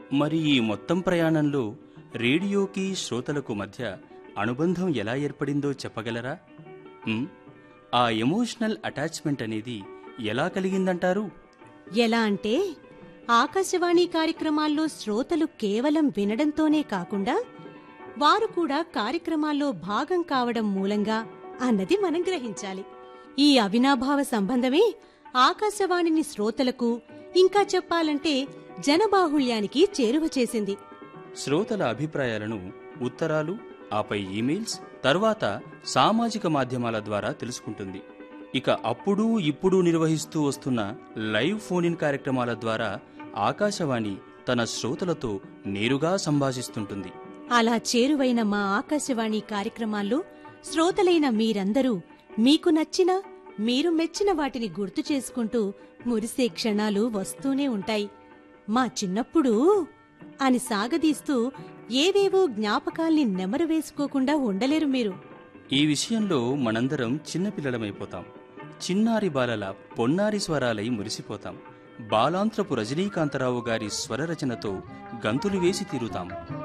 మరి ఈ మొత్తం ప్రయాణంలో రేడియోకి శ్రోతలకు మధ్య అనుబంధం ఎలా ఏర్పడిందో చెప్పగలరా ఉమ్, ఆ ఎమోషనల్ అటాచ్మెంట్ అనేది ఎలా కలిగిందంటారు ఎలా అంటే ఆకాశవాణి కార్యక్రమాల్లో శ్రోతలు కేవలం వినడంతోనే కాకుండా వారు కూడా కార్యక్రమాల్లో భాగం కావడం మూలంగా అన్నది మనం గ్రహించాలి ఈ అవినాభావ సంబంధమే ఆకాశవాణిని శ్రోతలకు ఇంకా చెప్పాలంటే జనబాహుళ్యానికి చేరువ చేసింది శ్రోతల అభిప్రాయాలను ఉత్తరాలు ఆపై ఈమెయిల్స్ తర్వాత సామాజిక మాధ్యమాల ద్వారా తెలుసుకుంటుంది ఇక అప్పుడు ఇప్పుడు నిర్వహిస్తూ వస్తున్న లైవ్ ఫోన్ ఇన్ కార్యక్రమాల ద్వారా ఆకాశవాణి తన శ్రోతలతో నేరుగా సంభాషిస్తుంటుంది అలా చేరువైన మా ఆకాశవాణి కార్యక్రమాల్లో శ్రోతలైన మీరందరూ మీకు నచ్చిన మీరు మెచ్చిన వాటిని గుర్తు చేసుకుంటూ మురిసే క్షణాలు వస్తూనే ఉంటాయి మా చిన్నప్పుడు అని సాగదీస్తూ ఏవేవో జ్ఞాపకాల్ని నెమరు వేసుకోకుండా ఉండలేరు మీరు ఈ విషయంలో మనందరం చిన్నపిల్లలమైపోతాం చిన్నారి బాలల పొన్నారి స్వరాలై మురిసిపోతాం బాలాంత్రపు రజనీకాంతరావు గారి స్వరరచనతో గంతులు వేసి తీరుతాం